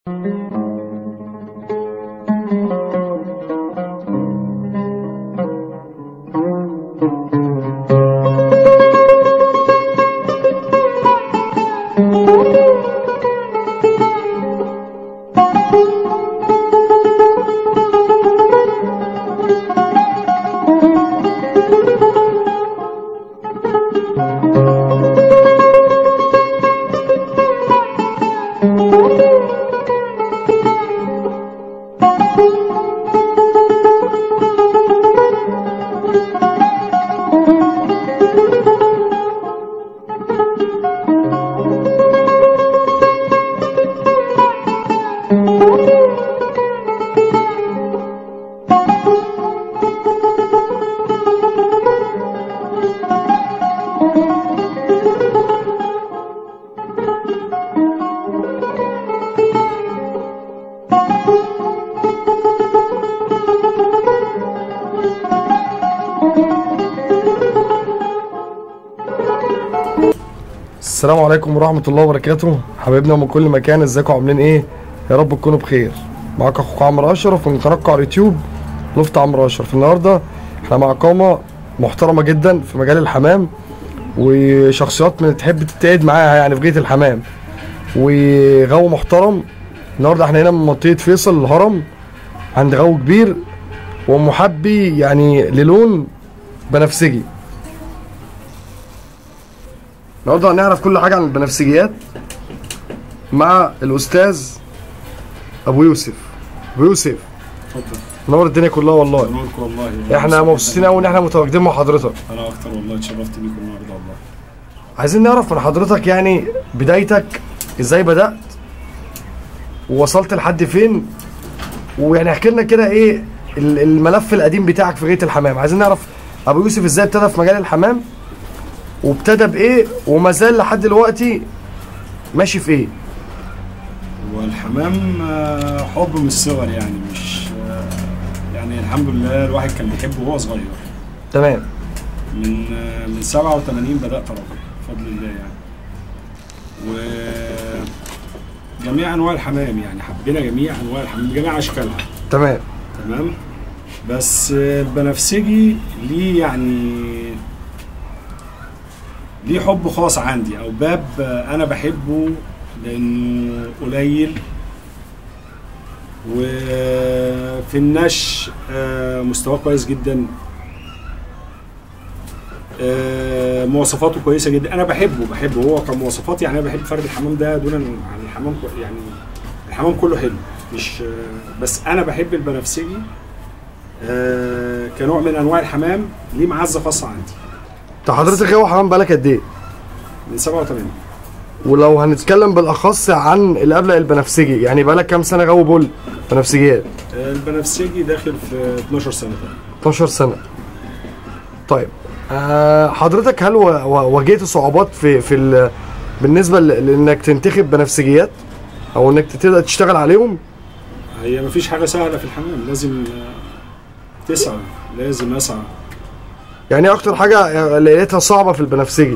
السلام عليكم ورحمة الله وبركاته حبايبنا من كل مكان ازيكم عاملين ايه يا رب تكونوا بخير معاكم اخوكم عمرو اشرف من قناتكم على اليوتيوب لفت عمرو اشرف النهارده احنا مع قامة محترمة جدا في مجال الحمام وشخصيات من تحب تتقعد معاها يعني في جية الحمام وغو محترم النهارده احنا هنا من منطقة فيصل الهرم عند غو كبير ومحبي يعني للون بنفسجي النهارده هنعرف كل حاجه عن البنفسجيات مع الاستاذ ابو يوسف ابو يوسف اتفضل نور الدنيا كلها والله نورك والله احنا مبسوطين قوي ان احنا متواجدين مع حضرتك انا اكتر والله اتشرفت بيكم النهارده والله عايزين نعرف من حضرتك يعني بدايتك ازاي بدات ووصلت لحد فين ويعني احكي لنا كده ايه ال- الملف القديم بتاعك في غايه الحمام عايزين نعرف ابو يوسف ازاي ابتدى في مجال الحمام وابتدى بايه وما زال لحد دلوقتي ماشي في ايه والحمام آه، حب من الصغر يعني مش آه، يعني الحمد لله الواحد كان بيحبه وهو صغير تمام من آه، من 87 بدات اربي بفضل الله يعني و جميع انواع الحمام يعني حبينا جميع انواع الحمام بجميع اشكالها تمام تمام بس آه، البنفسجي ليه يعني ليه حب خاص عندي او باب آه، انا بحبه لانه قليل وفي النش آه، مستواه كويس جدا آه، مواصفاته كويسه جدا انا بحبه بحبه هو كمواصفات يعني انا بحب فرد الحمام ده دونا عن الحمام كو- يعني الحمام كله حلو مش آه، بس انا بحب البنفسجي آه، كنوع من انواع الحمام ليه معزه خاصه عندي انت حضرتك غاوي حمام بقالك قد ايه من 87 ولو هنتكلم بالاخص عن اللي قبل البنفسجي يعني بقالك كام سنه غاوي بول بنفسجيات آه، البنفسجي داخل في 12 سنه تقريبا 12 سنه طيب آه حضرتك هل و- و- واجهت صعوبات في في ال- بالنسبه ل- لانك تنتخب بنفسجيات او انك تبدا تشتغل عليهم هي مفيش حاجه سهله في الحمام لازم آه، تسعى لازم اسعى يعني إيه اكتر حاجه لقيتها صعبه في البنفسجي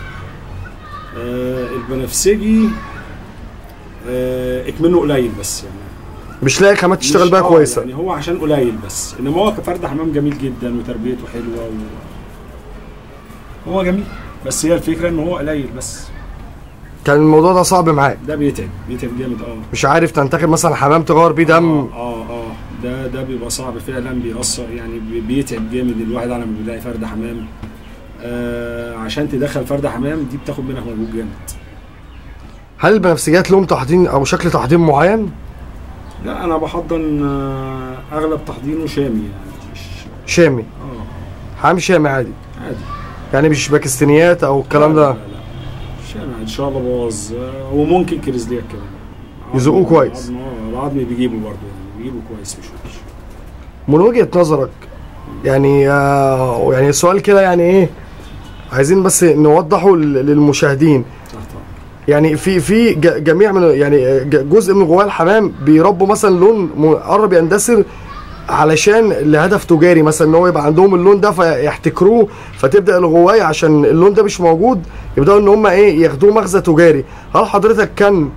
آه، البنفسجي آه، اكمنه قليل بس يعني مش لاقي خامات تشتغل مش- بيها آه، كويسه يعني هو عشان قليل بس انما هو كفرد حمام جميل جدا وتربيته حلوه و... هو جميل بس هي الفكره ان هو قليل بس كان الموضوع ده صعب معاك ده بيتعب بيتعب جامد اه مش عارف تنتخب مثلا حمام تغير بيه دم اه اه اه ده ده بيبقى صعب فعلا بيأثر يعني بي- بيتعب جامد الواحد على ما بيلاقي فرد حمام آه عشان تدخل فرد حمام دي بتاخد منك مجهود جامد هل البنفسجيات لهم تحضير او شكل تحضير معين لا انا بحضن آه اغلب تحضينه شامي يعني مش شامي اه حمام شامي عادي عادي يعني مش باكستانيات او الكلام لا، ده لا، لا. شامي ان شاء الله باظ آه وممكن كريزليك كمان يزقوه عظم- كويس. عظم- آه، العظم بيجيبه برضه يعني بيجيبه كويس مش وحش من وجهة نظرك يعني آه يعني سؤال كده يعني ايه عايزين بس نوضحه لل- للمشاهدين تحت يعني في في ج- جميع من يعني ج- جزء من غوايه الحمام بيربوا مثلا لون م- قرب يندثر علشان لهدف تجاري مثلا ان هو يبقى عندهم اللون ده فيحتكروه فتبدا الغوايه عشان اللون ده مش موجود يبداوا ان هم ايه ياخدوه مغزى تجاري هل حضرتك كان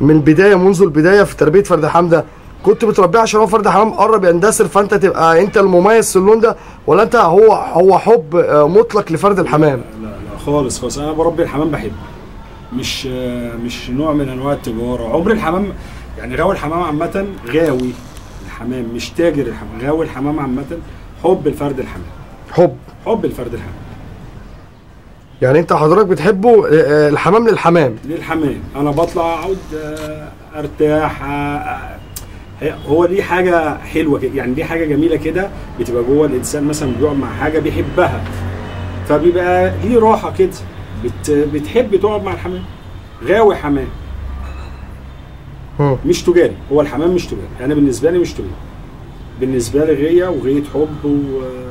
من البدايه منذ البدايه في تربيه فرد الحمام كنت بتربيه عشان هو فرد حمام قرب يندثر فانت تبقى انت المميز في اللون ده ولا انت هو هو حب آه، مطلق لفرد الحمام لا لا خالص خالص انا بربي الحمام بحبه مش مش نوع من انواع التجاره عمر الحمام يعني غاوي الحمام عامه غاوي الحمام مش تاجر الحمام غاوي الحمام عامه حب الفرد الحمام حب حب الفرد الحمام يعني انت حضرتك بتحبه آه، آه، الحمام للحمام للحمام انا بطلع اقعد آه، ارتاح آه، آه، هي- هو دي حاجه حلوه كده يعني دي حاجه جميله كده بتبقى جوه الانسان مثلا بيقعد مع حاجه بيحبها فبيبقى ليه راحه كده بت بتحب تقعد مع الحمام غاوي حمام مم. مش تجاري هو الحمام مش تجاري انا بالنسبه لي مش تجاري بالنسبه لي غيه وغيه حب و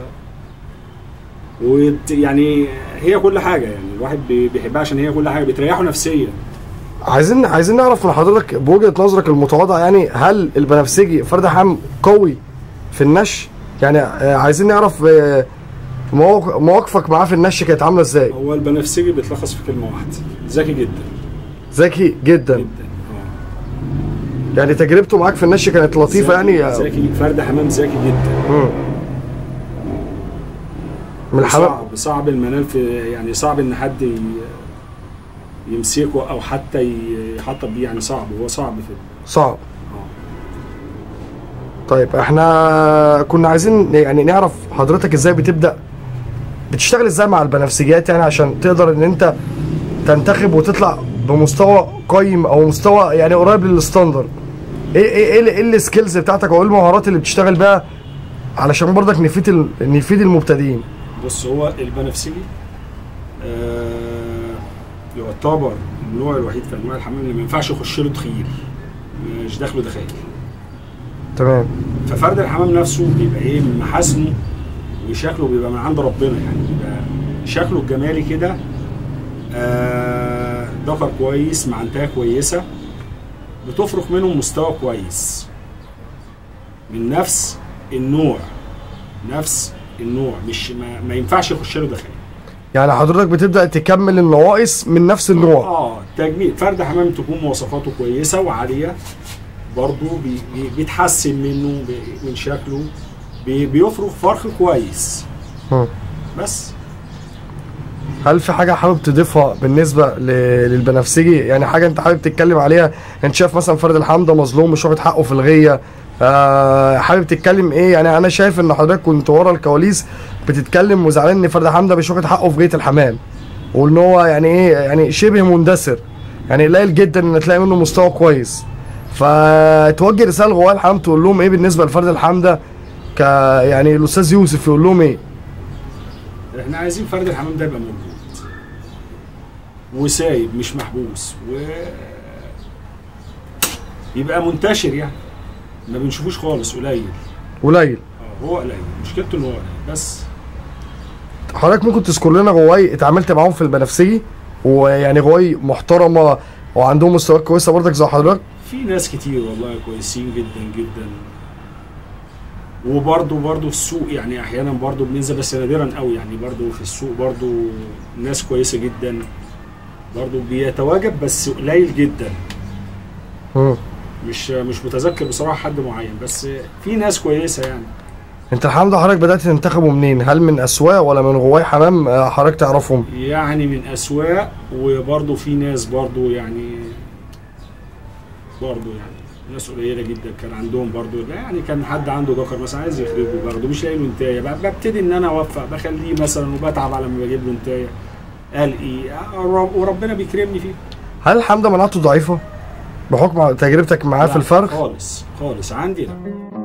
و يعني هي كل حاجه يعني الواحد بي- بيحبها عشان هي كل حاجه بتريحه نفسيا عايزين عايزين نعرف من حضرتك بوجهه نظرك المتواضعه يعني هل البنفسجي فرد حمام قوي في النش يعني آه، عايزين نعرف آه، مواق- مواقفك معاه في النش كانت عامله ازاي هو البنفسجي بيتلخص في كلمه واحده ذكي جدا ذكي جدا جدا يعني تجربته معاك في النش كانت آه. لطيفه يعني آه، ذكي فرد حمام ذكي جدا مم. من الحمام صعب صعب المنال في يعني صعب ان حد ي- يمسكه او حتى ي- يحطب بيه يعني صعب هو صعب في صعب آه. طيب احنا كنا عايزين يعني نعرف حضرتك ازاي بتبدا بتشتغل ازاي مع البنفسجيات يعني عشان تقدر ان انت تنتخب وتطلع بمستوى قيم او مستوى يعني قريب للستاندرد ايه ايه ايه, ايه السكيلز بتاعتك او ايه المهارات اللي بتشتغل بيها علشان برضك نفيد ال... نفيد المبتدئين بص هو البنفسجي آه يعتبر النوع الوحيد في انواع الحمام اللي ما ينفعش يخش له دخيل مش داخله دخايل تمام ففرد الحمام نفسه بيبقى ايه من محاسنه وشكله بيبقى من عند ربنا يعني بيبقى شكله الجمالي كده آه ذكر كويس مع انتهى كويسه بتفرق منهم مستوى كويس من نفس النوع نفس النوع مش ما, ما ينفعش يخش له دخل يعني حضرتك بتبدا تكمل النواقص من نفس النوع اه تجميل فرد حمام تكون مواصفاته كويسه وعاليه برضه بي بي بيتحسن منه بي من شكله بي بيفرق فرق كويس مم. بس هل في حاجه حابب تضيفها بالنسبه ل... للبنفسجي يعني حاجه انت حابب تتكلم عليها انت شايف مثلا فرد الحمام ده مظلوم مش واخد حقه في الغيه آه حابب تتكلم ايه يعني انا شايف ان حضرتك كنت ورا الكواليس بتتكلم وزعلان ان فرد الحمام ده مش واخد حقه في غيه الحمام وان هو يعني ايه يعني شبه مندثر يعني قليل جدا ان تلاقي منه مستوى كويس فتوجه رساله جواه الحمام تقول لهم ايه بالنسبه لفرد الحمام ده ك يعني الاستاذ يوسف يقول لهم ايه احنا عايزين فرد الحمام ده يبقى موجود وسايب مش محبوس و يبقى منتشر يعني ما بنشوفوش خالص قليل قليل اه هو قليل مشكلته ان هو قليل بس حضرتك ممكن تذكر لنا غواي اتعاملت معاهم في البنفسجي ويعني غواي محترمه وعندهم مستويات كويسه برضك زي حضرتك في ناس كتير والله كويسين جدا جدا وبرضه برضه السوق يعني احيانا برضه بننزل بس نادرا قوي يعني برضه في السوق برضه ناس كويسه جدا برضه بيتواجد بس قليل جدا مم. مش مش متذكر بصراحه حد معين بس في ناس كويسه يعني انت الحمام ده حضرتك بدات تنتخبه منين هل من اسواق ولا من غواي حمام آه، حضرتك تعرفهم يعني من اسواق وبرضه في ناس برضه يعني برضه يعني ناس قليله جدا كان عندهم برضه لا يعني كان حد عنده ذكر مثلا عايز يخرجه برضه مش لاقي له انتايه ب- ببتدي ان انا اوفق بخليه مثلا وبتعب على ما بجيب له انتايه قال ايه آه، وربنا بيكرمني فيه هل الحمام ده مناعته ضعيفه بحكم تجربتك معاه في لا، الفرخ خالص خالص عندي لا